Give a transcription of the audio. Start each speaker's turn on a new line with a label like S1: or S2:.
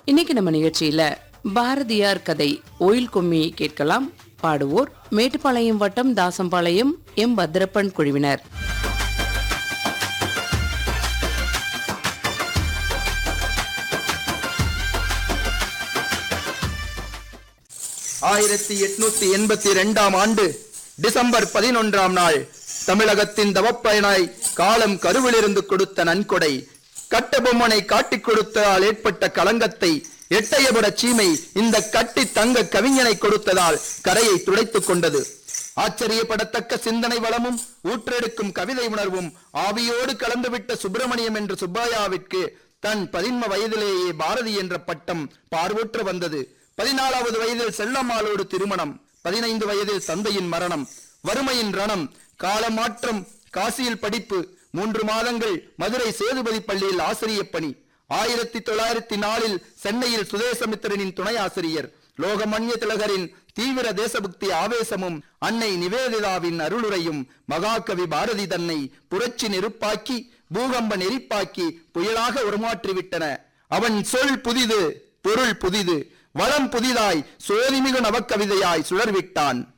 S1: இன்னைக்கு நம்ம நிகழ்ச்சியில பாரதியார் கதை ஒயில் கும்மி கேட்கலாம் பாடுவோர் மேட்டுப்பாளையம் வட்டம் தாசம்பாளையம் எம் பத்ரப்பன் குழுவினர்
S2: ஆயிரத்தி எட்நூத்தி எண்பத்தி இரண்டாம் ஆண்டு டிசம்பர் பதினொன்றாம் நாள் தமிழகத்தின் தவப்பயனாய் காலம் கருவிலிருந்து கொடுத்த நன்கொடை கட்டபொம்மனை காட்டிக் கொடுத்ததால் ஏற்பட்ட களங்கத்தை எட்டயபுர சீமை இந்த கட்டி தங்க கவிஞனை கொடுத்ததால் கரையை துடைத்துக் கொண்டது ஆச்சரியப்படத்தக்க சிந்தனை வளமும் ஊற்றெடுக்கும் கவிதை உணர்வும் ஆவியோடு கலந்துவிட்ட சுப்பிரமணியம் என்ற சுப்பையாவிற்கு தன் பதின்ம வயதிலேயே பாரதி என்ற பட்டம் பார்வுற்று வந்தது பதினாலாவது வயதில் செல்லம்மாளோடு திருமணம் பதினைந்து வயதில் தந்தையின் மரணம் வறுமையின் ரணம் காலமாற்றம் காசியில் படிப்பு மூன்று மாதங்கள் மதுரை சேதுபதி பள்ளியில் ஆசிரியப் பணி ஆயிரத்தி தொள்ளாயிரத்தி நாலில் சென்னையில் சுதேசமித்திரனின் துணை ஆசிரியர் லோகமன்ய திலகரின் தீவிர தேசபக்தி ஆவேசமும் அன்னை நிவேதிதாவின் அருளுரையும் மகாகவி பாரதி தன்னை புரட்சி நெருப்பாக்கி பூகம்ப நெருப்பாக்கி புயலாக உருமாற்றிவிட்டன அவன் சொல் புதிது பொருள் புதிது வளம் புதிதாய் சோதிமிகு நவக்கவிதையாய் சுழர்விட்டான்